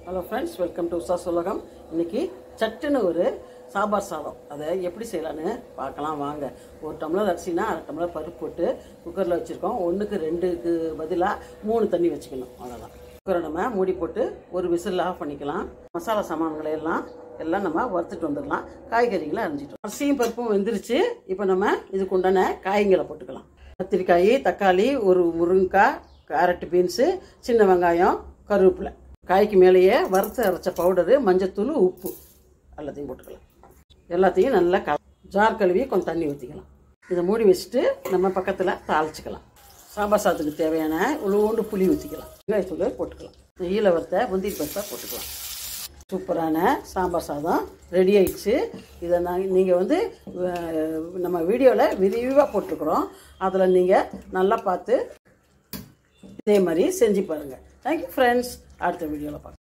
hello friends welcome to Usha உலகம் இன்னைக்கு சட்டுன்னு ஒரு சாம்பார் சாதம் அதை எப்படி செய்யலான்னு பார்க்கலாம் வாங்க ஒரு டம்ளர் அரிசினா அரை டம்ளர் பருப்பு போட்டு குக்கரில் வச்சுருக்கோம் ஒன்றுக்கு ரெண்டுக்கு பதிலாக மூணு தண்ணி வச்சுக்கணும் அவ்வளோதான் குக்கரை நம்ம மூடி போட்டு ஒரு விசில் ஆஃப் பண்ணிக்கலாம் மசாலா சாமான்களை எல்லாம் எல்லாம் நம்ம வறுத்துட்டு வந்துடலாம் காய்கறிகளை அரிஞ்சிட்டோம் அரிசியும் பருப்பும் வெந்துருச்சு இப்போ நம்ம இதுக்கு உண்டான காய்களை போட்டுக்கலாம் கத்திரிக்காய் தக்காளி ஒரு முருங்கைக்காய் கேரட் பீன்ஸு சின்ன வெங்காயம் கருவேப்பிலை காய்க்கு மேலேயே வறுத்து அரைச்ச பவுடரு மஞ்சத்தூள் உப்பு எல்லாத்தையும் போட்டுக்கலாம் எல்லாத்தையும் நல்லா க ஜார் கழுவி கொஞ்சம் தண்ணி ஊற்றிக்கலாம் இதை மூடி வச்சுட்டு நம்ம பக்கத்தில் தாளிச்சுக்கலாம் சாம்பார் சாதத்துக்கு தேவையான உளுவோண்டு புளி ஊற்றிக்கலாம் வெங்காயத்தூள் போட்டுக்கலாம் ஈல வறுத்த முந்திரி பருப்பை போட்டுக்கலாம் சூப்பரான சாம்பார் சாதம் ரெடி ஆயிடுச்சு இதை நாங்கள் நீங்கள் வந்து அஹ், நம்ம வீடியோவில் விரிவாக போட்டிருக்கிறோம் அதில் நீங்கள் நல்லா பார்த்து இதே மாதிரி செஞ்சு பாருங்கள் தேங்க்யூ ஃப்ரெண்ட்ஸ் அடுத்த வீடியோவில் பார்க்கலாம்